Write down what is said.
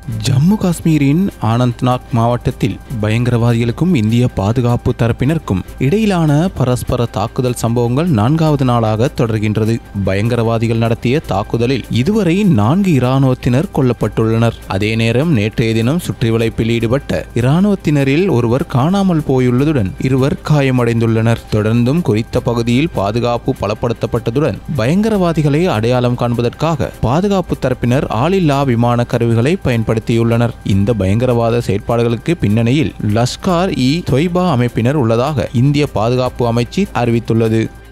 ஜம்மு காஷ்மீரின் ஆனந்த்நாக் மாவட்டத்தில் பயங்கரவாதிகளுக்கும் இந்திய பாதுகாப்பு தரப்பினருக்கும் இடையிலான பரஸ்பர தாக்குதல் சம்பவங்கள் நான்காவது நாளாக தொடர்கின்றது பயங்கரவாதிகள் நடத்திய தாக்குதலில் இதுவரை நான்கு இராணுவத்தினர் கொல்லப்பட்டுள்ளனர் அதே நேரம் நேற்றைய தினம் சுற்றிவளைப்பில் ஈடுபட்ட இராணுவத்தினரில் ஒருவர் காணாமல் போயுள்ளதுடன் இருவர் காயமடைந்துள்ளனர் தொடர்ந்தும் குறித்த பகுதியில் பாதுகாப்பு பலப்படுத்தப்பட்டதுடன் பயங்கரவாதிகளை அடையாளம் காண்பதற்காக பாதுகாப்பு தரப்பினர் ஆளில்லா விமான கருவிகளை பயன்படுத்தியுள்ளனர் இந்த பயங்கரவாத செயற்பாடுகளுக்கு பின்னணியில் லஷ்கார் இ தொய்பா அமைப்பினர் உள்ளதாக இந்திய பாதுகாப்பு அமைச்சு அறிவித்துள்ளது